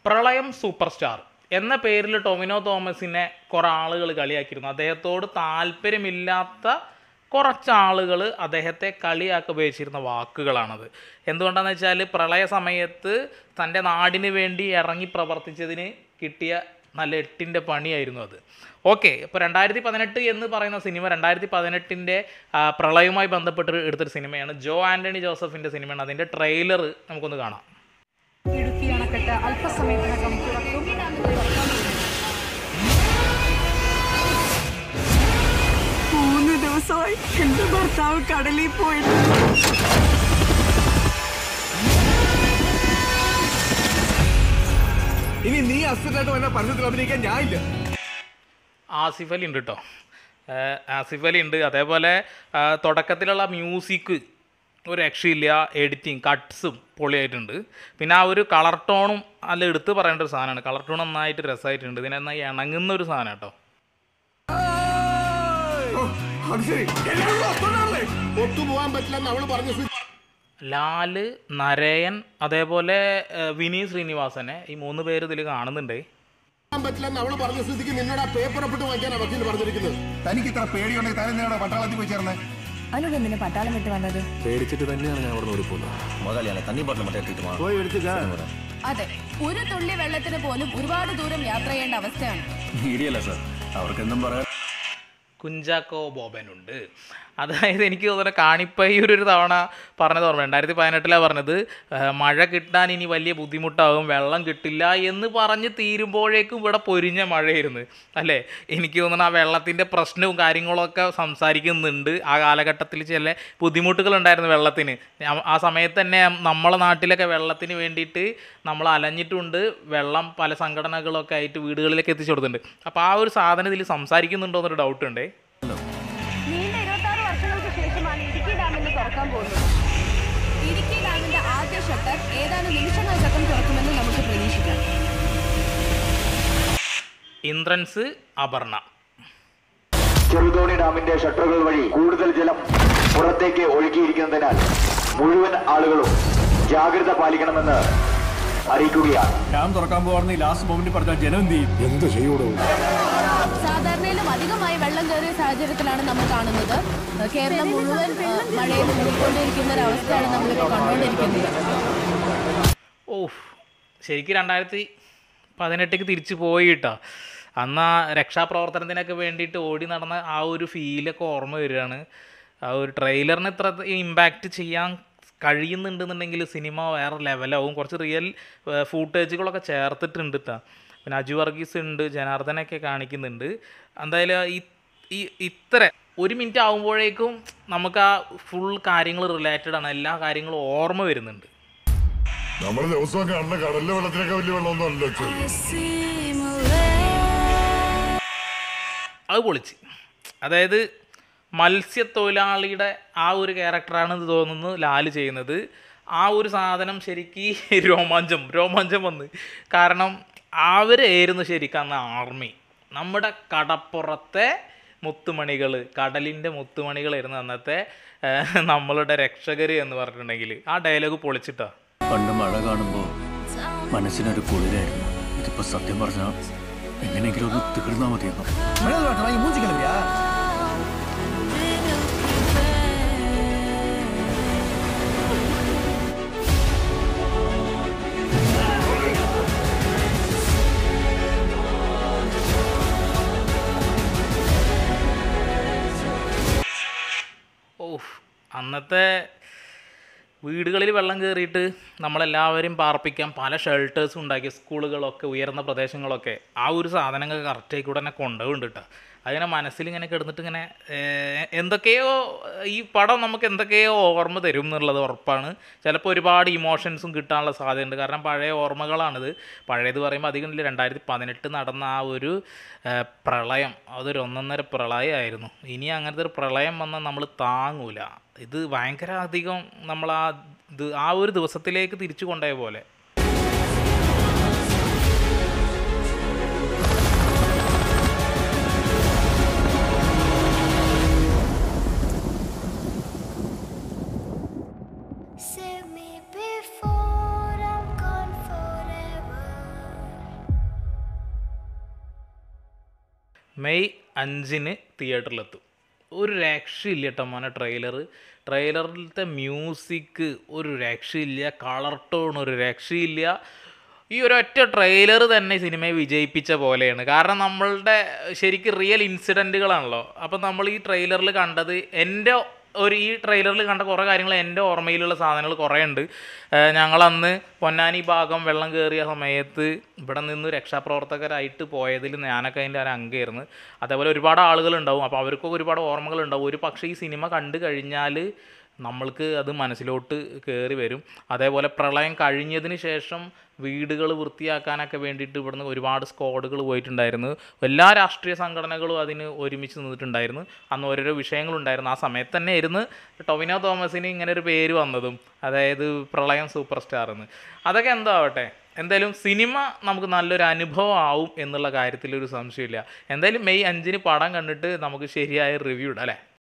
പ്രളയം super star എന്ന പേരിൽ ടൊമിനോ തോമസിനെ കുറേ ആളുകൾ കളിയാക്കിയിരുന്നു അദ്ദേഹത്തോട് താല്പര്യമില്ലാത്ത കുറച്ച് ആളുകൾ അദ്ദേഹത്തെ കളിയാക്കി ഉപയോഗിച്ചിരുന്ന വാക്കുകളാണത് എന്തുകൊണ്ടാണെന്ന് വെച്ചാൽ പ്രളയ സമയത്ത് തൻ്റെ നാടിന് വേണ്ടി ഇറങ്ങി പ്രവർത്തിച്ചതിന് കിട്ടിയ നല്ല എട്ടിൻ്റെ പണിയായിരുന്നു അത് ഓക്കെ ഇപ്പോൾ രണ്ടായിരത്തി പതിനെട്ട് എന്ന് പറയുന്ന സിനിമ രണ്ടായിരത്തി പതിനെട്ടിൻ്റെ പ്രളയവുമായി ബന്ധപ്പെട്ട് എടുത്തൊരു സിനിമയാണ് ജോ ആൻ്റണി ജോസഫിൻ്റെ സിനിമയാണ് അതിൻ്റെ ട്രെയിലർ നമുക്കൊന്ന് കാണാം ഇടുക്കി അണക്കെട്ട് അല്പസമയത്തിനകം തുറക്കും മൂന്ന് ദിവസമായി എന്റെ ഭർത്താവ് കടലിൽ പോയിട്ട് ഇനി നീ അസിഡായിട്ട് വന്ന പരസ്യത്തിൽ അഭിനയിക്കാൻ ഞാനില്ല ആസിഫ് അലി ഉണ്ട് കേട്ടോ ആസിഫ് അലി ഉണ്ട് അതേപോലെ ആ, തുടക്കത്തിലുള്ള മ്യൂസിക് ഒരു രക്ഷയില്ല എഡിറ്റിങ് കട്ട്സും പൊളിയായിട്ടുണ്ട് പിന്നെ ആ ഒരു കളർ ടോണും അല്ല എടുത്ത് പറയേണ്ട ഒരു സാധനമാണ് കളർ ടോൺ നന്നായിട്ട് രസമായിട്ടുണ്ട് ഇതിനെ നന്നായി ഇണങ്ങുന്ന ഒരു സാധനം കേട്ടോ ഓ, അത് ശരി എല്ലാവരും ഒത്തുകൊണ്ടാണല്ലേ? ഒത്തുപോകാൻ പറ്റില്ലെന്ന് അവള് പറഞ്ഞു ലാല് നരയൻ അതേപോലെ ആ, വിനീത് ശ്രീനിവാസനെ ഈ മൂന്ന് പേര് ഇതിൽ കാണുന്നുണ്ട് പോകാൻ പറ്റില്ലെന്ന് അവള് പറഞ്ഞ സ്ഥിതിക്ക് നിന്നോട് ആ പേപ്പർ ഒപ്പിട്ട് വാങ്ങിക്കാനാ വക്കീൽ പറഞ്ഞിരിക്കുന്നത് തനിക്ക് ഇത്ര പേടിയുണ്ടെങ്കിൽ താൻ എന്തിനാണ് പട്ടാളത്തിൽ പോയി ചേർന്നേ അനുഗന്ധിന് പട്ടാളം വിട്ട് വന്നത് പേടിച്ചിട്ട് തന്നെയാണ് ഞാൻ അവിടെ ഓടിപ്പോകുന്നത് முதலாளி தண்ணி பாட்டில் மட்டும் எடுத்துக்கிட்டு வா. പോയി എടുത്തുക അതെ ഒരു തുള്ളി വെള്ളത്തിന് പോലും ഒരുപാട് ദൂരം യാത്ര ചെയ്യേണ്ട അവസ്ഥയാണ് ഇടിയല്ല സാർ അവർക്കെന്തും പറയാം കുഞ്ചാക്കോ ബോബനുണ്ട് അതായത് എനിക്ക് തോന്നുന്നു കാണിപ്പയ്യൂർ ഒരു തവണ പറഞ്ഞത് ഓർമ്മ രണ്ടായിരത്തി പതിനെട്ടിലാണ് പറഞ്ഞത് ആ, മഴ കിട്ടാൻ ഇനി വലിയ ബുദ്ധിമുട്ടാകും വെള്ളം കിട്ടില്ല എന്ന് പറഞ്ഞ് തീരുമ്പോഴേക്കും ഇവിടെ പൊരിഞ്ഞ മഴയായിരുന്നു അല്ലേ എനിക്ക് തോന്നുന്നു ആ വെള്ളത്തിൻ്റെ പ്രശ്നവും കാര്യങ്ങളൊക്കെ സംസാരിക്കുന്നുണ്ട് ആ കാലഘട്ടത്തിൽ ചില ബുദ്ധിമുട്ടുകളുണ്ടായിരുന്നു വെള്ളത്തിന് ഞാൻ- ആ സമയത്ത് തന്നെ നമ്മളെ നാട്ടിലൊക്കെ വെള്ളത്തിന് വേണ്ടിയിട്ട് നമ്മൾ അലഞ്ഞിട്ടുണ്ട് വെള്ളം പല സംഘടനകളൊക്കെ ആയിട്ട് വീടുകളിലേക്ക് എത്തിച്ചു കൊടുത്തിട്ടുണ്ട് അപ്പോൾ ആ ഒരു സാധനം ഇതിൽ സംസാരിക്കുന്നുണ്ടോ എന്നൊരു ഡൗട്ട് ഉണ്ടേ നീണ്ട ഇരുപത്തി ആറ് വർഷങ്ങൾക്ക് ശേഷമാണ് ഇടുക്കി ഡാമിന് തുറക്കാൻ പോകുന്നത് ഇടുക്കി ഡാമിന്റെ ആദ്യ ഷട്ടർ ഏതാനും നിമിഷങ്ങൾക്കകം തുറക്കുമെന്ന് നമുക്ക് പ്രതീക്ഷിക്കാം ഇന്ദ്രൻസ് അപർണ ചെറുതോണി ഡാമിന്റെ ഷട്ടറുകൾ വഴി കൂടുതൽ ജലം പുറത്തേക്ക് ഒഴുകിയിരിക്കുന്നതിനാൽ മുഴുവൻ ആളുകളും ജാഗ്രത പാലിക്കണമെന്ന് അറിയിക്കുകയാണ് ഡാം തുറക്കാൻ പോകുന്ന ലാസ്റ്റ് മൊമെന്റ് പറഞ്ഞാൽ ജനം എന്ത് ചെയ്യും എന്ത് ചെയ്യൂടോ സാധാരണയിലും അധികമായി വെള്ളം കയറിയ സാഹചര്യത്തിലാണ് നമ്മൾ കാണുന്നത് കേരളം മുഴുവൻ ആ, മഴയിൽ മുങ്ങിക്കൊണ്ടിരിക്കുന്ന ഒരു അവസ്ഥയാണ് നമ്മളിപ്പോൾ കണ്ടുകൊണ്ടിരിക്കുന്നത് ഓഹ് ശരിക്കും രണ്ടായിരത്തി പതിനെട്ടിക്ക് തിരിച്ചു പോയി കേട്ടോ അന്ന് ആ രക്ഷാപ്രവർത്തനത്തിനൊക്കെ വേണ്ടിയിട്ട് ഓടി നടന്ന ആ ഒരു ഫീലൊക്കെ ഓർമ്മ വരികയാണ് ആ ഒരു ട്രെയിലറിന് ഇത്ര ഇമ്പാക്റ്റ് ചെയ്യാൻ കഴിയുന്നുണ്ടെന്നുണ്ടെങ്കിൽ സിനിമ വേറെ ലെവലാവും കുറച്ച് റിയൽ ഫൂട്ടേജുകളൊക്കെ ചേർത്തിട്ടുണ്ട് കേട്ടോ പിന്നെ അജു വർഗീസ് ഉണ്ട് ജനാർദ്ദനൊക്കെ കാണിക്കുന്നുണ്ട് എന്തായാലും ഈ ഈ ഇത്ര ഒരു മിനിറ്റ് ആകുമ്പോഴേക്കും നമുക്ക് ആ ഫുൾ കാര്യങ്ങൾ റിലേറ്റഡ് ആണ് എല്ലാ കാര്യങ്ങളും ഓർമ്മ വരുന്നുണ്ട് നമ്മൾ ദിവസവും കാണുന്ന കടലിലെ വെള്ളത്തിനൊക്കെ വലിയ വെള്ളമൊന്നും അല്ല അത് പൊളിച്ച് അതായത് മത്സ്യത്തൊഴിലാളിയുടെ ആ ഒരു ക്യാരക്ടറാണ് ഇത് തോന്നുന്നു ലാല് ചെയ്യുന്നത് ആ ഒരു സാധനം ശരിക്ക് രോമാഞ്ചം രോമാഞ്ചം വന്ന് കാരണം അവരായിരുന്നു ശരിക്കും അന്ന് ആർമി നമ്മുടെ കടപ്പുറത്തെ മുത്തുമണികൾ കടലിൻ്റെ മുത്തുമണികളായിരുന്നു അന്നത്തെ ഏഹ്, നമ്മളുടെ രക്ഷകർ എന്ന് പറഞ്ഞിട്ടുണ്ടെങ്കിൽ ആ ഡയലോഗ് പൊളിച്ചിട്ടാ പണ്ട് മഴ കാണുമ്പോൾ മനസ്സിനൊരു കുളിരായിരുന്നു ഇതിപ്പോ സത്യം പറഞ്ഞാൽ എങ്ങനെയെങ്കിലും ഒന്ന് തീർന്നാ മതിയെന്നു வாங்கி மூஞ்சி கிளம்பியா ഓഹ് അന്നത്തെ വീടുകളിൽ വെള്ളം കയറിയിട്ട് നമ്മളെല്ലാവരും പാർപ്പിക്കാൻ പല ഷെൽട്ടേഴ്സും ഉണ്ടാക്കി സ്കൂളുകളൊക്കെ ഉയർന്ന പ്രദേശങ്ങളൊക്കെ ആ ഒരു സാധനങ്ങൾ കറക്റ്റായി കൂടെ തന്നെ കൊണ്ടുപോകുന്നുണ്ട് കേട്ടോ അതിങ്ങനെ മനസ്സിലിങ്ങനെ കിടന്നിട്ട് ഇങ്ങനെ ഏർ, എന്തൊക്കെയോ ഈ പടം നമുക്ക് എന്തൊക്കെയോ ഓർമ്മ തരും എന്നുള്ളത് ഉറപ്പാണ് ചിലപ്പോൾ ഒരുപാട് ഇമോഷൻസും കിട്ടാനുള്ള സാധ്യതയുണ്ട് കാരണം പഴയ ഓർമ്മകളാണിത് പഴയത് പറയുമ്പോൾ അധികം ഇല്ല രണ്ടായിരത്തി പതിനെട്ട് നടന്ന ആ ഒരു ഏർ, പ്രളയം അതൊരു ഒന്നൊന്നര പ്രളയമായിരുന്നു ഇനി അങ്ങനത്തെ ഒരു പ്രളയം വന്നാൽ നമ്മൾ താങ്ങൂല ഇത് ഭയങ്കര അധികം നമ്മൾ ആ ഇത് ആ ഒരു ദിവസത്തിലേക്ക് തിരിച്ചു കൊണ്ടുപോയ പോലെ Save me before I'm gone forever. May അഞ്ചിന് തിയേറ്ററിലെത്തും ഒരു രക്ഷയില്ല കേട്ടോ മോനെ ട്രെയിലർ ട്രെയിലറിലത്തെ മ്യൂസിക് ഒരു രക്ഷയില്ല കളർ ടോൺ ഒരു രക്ഷയില്ല ഈ ഒരൊറ്റ ട്രെയിലർ തന്നെ ഈ സിനിമയെ വിജയിപ്പിച്ച പോലെയാണ് കാരണം നമ്മളുടെ ശരിക്കും റിയൽ ഇൻസിഡൻറ്റുകളാണല്ലോ അപ്പം നമ്മൾ ഈ ട്രെയിലറിൽ കണ്ടത് എൻ്റെ ഒരു ഈ ട്രെയിലറിൽ കണ്ട കുറേ കാര്യങ്ങൾ എൻ്റെ ഓർമ്മയിലുള്ള സാധനങ്ങൾ കുറേ ഉണ്ട് ഏഹ് ഞങ്ങളന്ന് പൊന്നാനി ഭാഗം വെള്ളം കയറിയ സമയത്ത് ഇവിടെ നിന്ന് രക്ഷാപ്രവർത്തകരായിട്ട് പോയതിൽ ഞാനൊക്കെ അതിൻ്റെ ഒരു അംഗമായിരുന്നു അതേപോലെ ഒരുപാട് ആളുകളുണ്ടാവും അപ്പോൾ അവർക്കൊക്കെ ഒരുപാട് ഓർമ്മകളുണ്ടാവും ഒരു പക്ഷേ ഈ സിനിമ കണ്ടു കഴിഞ്ഞാൽ നമ്മൾക്ക് അത് മനസ്സിലോട്ട് കയറി വരും അതേപോലെ പ്രളയം കഴിഞ്ഞതിന് ശേഷം വീടുകൾ വൃത്തിയാക്കാനൊക്കെ വേണ്ടിയിട്ട് ഇവിടുന്ന് ഒരുപാട് സ്ക്വാഡുകൾ പോയിട്ടുണ്ടായിരുന്നു എല്ലാ രാഷ്ട്രീയ സംഘടനകളും അതിന് ഒരുമിച്ച് നിന്നിട്ടുണ്ടായിരുന്നു അന്ന് ഓരോരോ വിഷയങ്ങളുണ്ടായിരുന്നു ആ സമയത്ത് തന്നെ ആയിരുന്നു ടൊവിനോ തോമസിന് ഇങ്ങനെ ഒരു പേര് വന്നതും അതായത് പ്രളയം സൂപ്പർ സ്റ്റാർ എന്ന് അതൊക്കെ എന്തോ ആവട്ടെ എന്തായാലും സിനിമ നമുക്ക് നല്ലൊരു അനുഭവം ആവും എന്നുള്ള കാര്യത്തിൽ ഒരു സംശയമില്ല എന്തായാലും മെയ് അഞ്ചിന് പടം കണ്ടിട്ട് നമുക്ക് ശരിയായ റിവ്യൂ ഇടാം അല്ലേ